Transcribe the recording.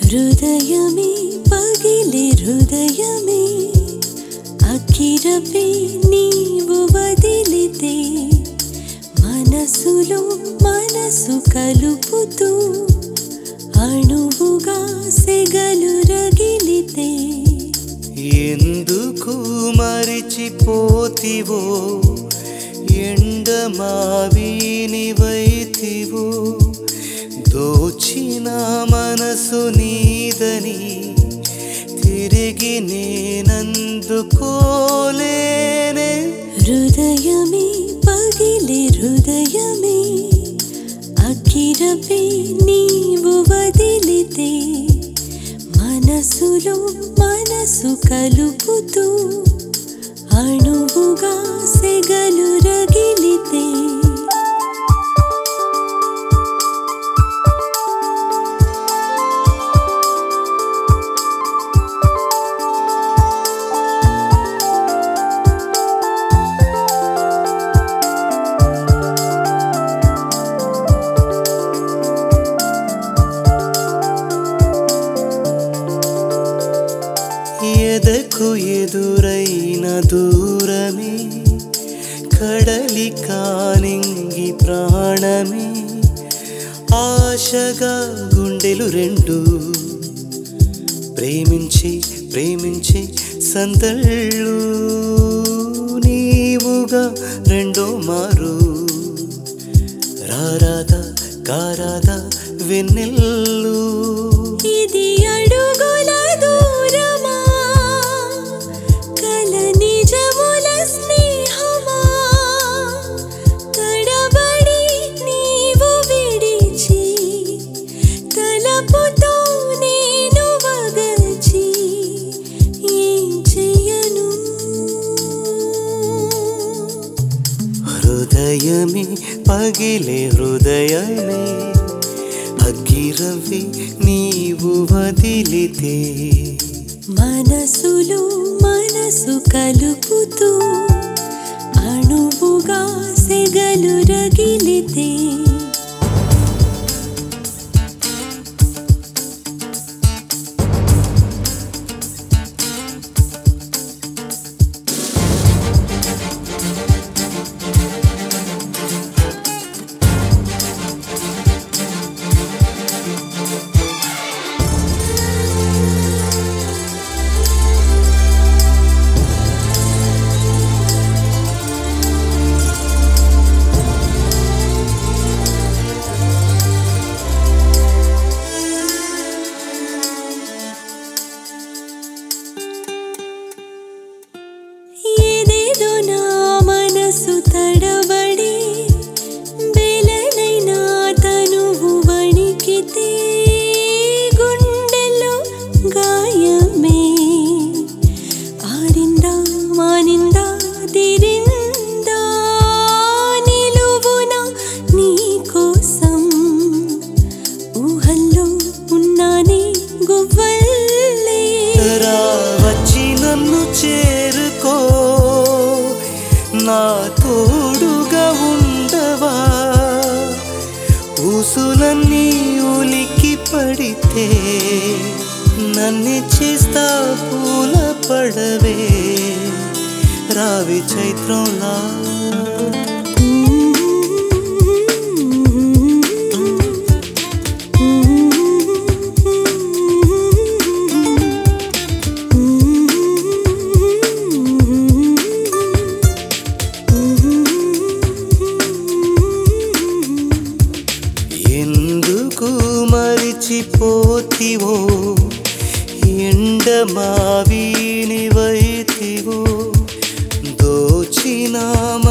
హృదయమే పగిలి హృదయమే అఖిరపే నీవు వదిలితే మనసులో మనసు కలుపుతూ అణువుగా సెగలు రగిలితే ఎందుకు మరిచిపోతివో ఎండమావినివైతివో దోచిన మనసు నీదని తిరిగి నేనందుకోలేనే హృదయమే పగిలి హృదయమే అఖిరపే నీవు వదిలితే మనసులో మనసు కలుపుతూ అణువుగా సెగలు రగిలితే ఎదకు ఎదురైన దూరమే కడలి కానింగి ప్రాణమే ఆశగా గుండెలు రెండు ప్రేమించి ప్రేమించి సందళ్ళు నీవుగా రెండో మారు రారాదా కారాదా వెన్నెల్లు ఇది అడుగుల దూరమా కల నిజముల స్నేహమా తడబడి నీవు విడిచి తలపుతో నేను వగచి ఏం చెయ్యను హృదయమే పగిలే హృదయమే అగ్గిరవి నీవు వదిలితే మనసులో మనసు కలుపుతూ అణువుగా సెగలు రగిలితే ఏదేదో నా మనసు తడబడి బెలనైనా తనువు వణికితే గుండెలో గాయమే ఆరిందా మానిందా తిరిందా నిలువున నీ కోసం ఊహల్లో ఉన్నానే గువ్వల్లే రా వచ్చి నన్ను చేరుకో నా తోడుగా ఉండవా ఊసులన్నీ ఉలికి పడితే నన్ను చేస్తా పూల పడవే రావి చైత్రంలా ఎందుకు మరిచిపోతివో ఎండమావినివైతివో దోచిన